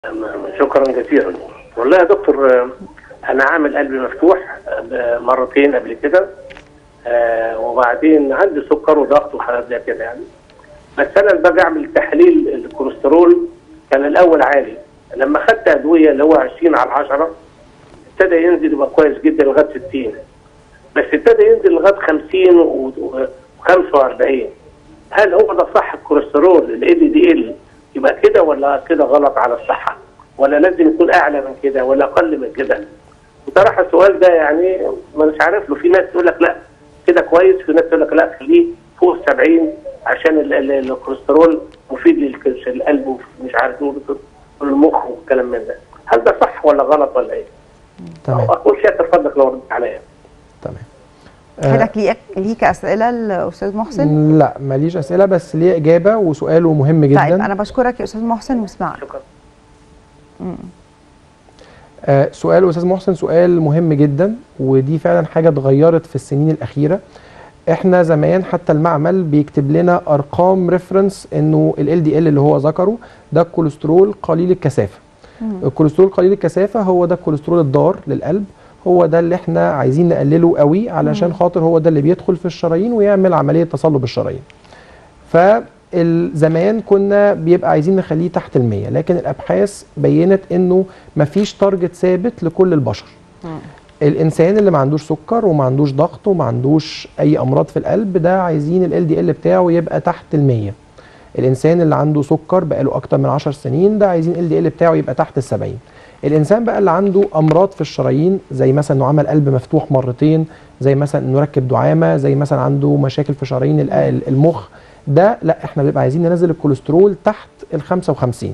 شكرا جزيلا والله يا دكتور آه، انا عامل قلبي مفتوح آه، مرتين قبل كده آه، وبعدين عندي سكر وضغط وحالات زي كده يعني بس انا باجي اعمل تحليل الكوليسترول كان الاول عالي لما خدت ادويه اللي هو 20 على 10 ابتدى ينزل يبقى كويس جدا لغايه 60 بس ابتدى ينزل لغايه 50 و و- و45 هل هو ده صح الكوليسترول ال دي ال يبقى كده ولا كده غلط على الصحه ولا لازم يكون اعلى من كده ولا اقل من كده بصراحه السؤال ده يعني مش عارف له في ناس تقول لك لا كده كويس في ناس تقول لك لا خليه فوق 70 عشان ال- ال- الكوليسترول مفيد للك- للقلب ومش عارف ايه والمخ والكلام من ده هل ده صح ولا غلط ولا ايه؟ تمام اقول شاكر فضلك لو ردت عليا تمام آه، حضرتك ليك ليك اسئله الاستاذ محسن لا ماليش اسئله بس ليه اجابه وسؤاله مهم جدا طيب انا بشكرك يا استاذ محسن واسمعك شكرا آه، سؤال استاذ محسن سؤال مهم جدا ودي فعلا حاجه اتغيرت في السنين الاخيره احنا زمان حتى المعمل بيكتب لنا ارقام ريفرنس انه ال دي ال اللي هو ذكره ده الكوليسترول قليل الكثافه الكوليسترول قليل الكثافه هو ده الكوليسترول الضار للقلب هو ده اللي احنا عايزين نقلله قوي علشان خاطر هو ده اللي بيدخل في الشرايين ويعمل عمليه تصلب الشرايين فالزمان كنا بيبقى عايزين نخليه تحت المية لكن الابحاث بينت انه مفيش تارجت ثابت لكل البشر الانسان اللي ما عندوش سكر وما عندوش ضغط وما عندوش اي امراض في القلب ده عايزين ال دي ال بتاعه يبقى تحت المية الانسان اللي عنده سكر بقاله اكتر من 10 سنين ده عايزين ال دي ال بتاعه يبقى تحت ال 70 الانسان بقى اللي عنده امراض في الشرايين زي مثلا انه عمل قلب مفتوح مرتين زي مثلا انه ركب دعامه زي مثلا عنده مشاكل في شرايين ال- المخ ده لا احنا بنبقى عايزين ننزل الكوليسترول تحت ال 55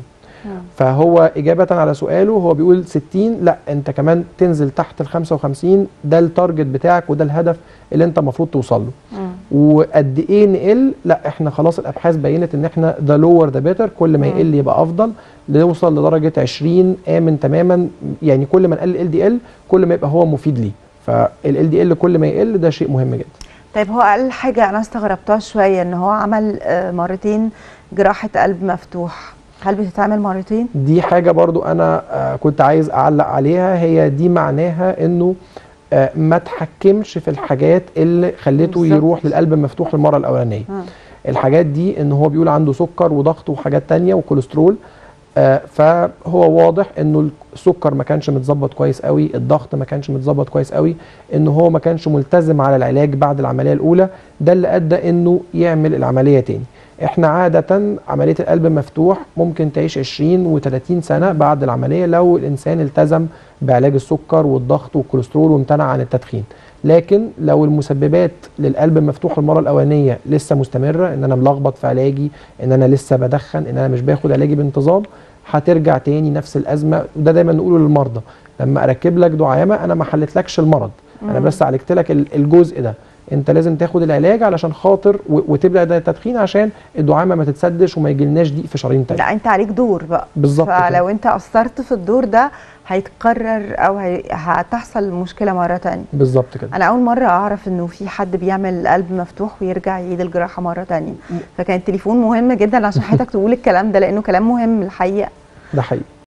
فهو إجابة على سؤاله هو بيقول 60 لا أنت كمان تنزل تحت ال 55 ده التارجت بتاعك وده الهدف اللي أنت المفروض توصل له وقد إيه نقل لا إحنا خلاص الأبحاث بينت إن إحنا ذا لور ذا بيتر كل ما يقل يبقى أفضل نوصل لدرجة 20 آمن تماما يعني كل ما نقل ال دي ال كل ما يبقى هو مفيد ليه فال دي ال كل ما يقل ده شيء مهم جدا طيب هو قال حاجه انا استغربتها شويه ان هو عمل آه، مرتين جراحه قلب مفتوح هل بتتعمل مرتين دي حاجة برضو أنا آه، كنت عايز أعلق عليها هي دي معناها إنه آه، ما تحكمش في الحاجات اللي خلته بالظبط. يروح للقلب المفتوح المرة الأولانية آه. الحاجات دي إن هو بيقول عنده سكر وضغط وحاجات تانية وكوليسترول آه، فهو واضح انه السكر ما كانش متظبط كويس قوي الضغط ما كانش متظبط كويس قوي ان هو ما كانش ملتزم على العلاج بعد العمليه الاولى ده اللي ادى انه يعمل العمليه تاني احنا عاده عمليه القلب المفتوح ممكن تعيش 20 و30 سنه بعد العمليه لو الانسان التزم بعلاج السكر والضغط والكوليسترول وامتنع عن التدخين لكن لو المسببات للقلب المفتوح المره الاولانيه لسه مستمره ان انا ملخبط في علاجي ان انا لسه بدخن ان انا مش باخد علاجي بانتظام هترجع تاني نفس الازمه وده دايما نقوله للمرضى لما اركب لك دعامه انا ما حلتلكش المرض انا بس عالجت لك ال- الجزء ده انت لازم تاخد العلاج علشان خاطر و- وتبدا ده التدخين عشان الدعامه ما تتسدش وما يجيلناش ضيق في شرايين تاني لا انت عليك دور بقى بالظبط كده. فلو انت قصرت في الدور ده هيتكرر او هي... هتحصل مشكله مره تانية بالظبط كده انا اول مره اعرف انه في حد بيعمل قلب مفتوح ويرجع يعيد الجراحه مره تانية فكان التليفون مهم جدا عشان حضرتك تقول الكلام ده لانه كلام مهم الحقيقه ده حقيقي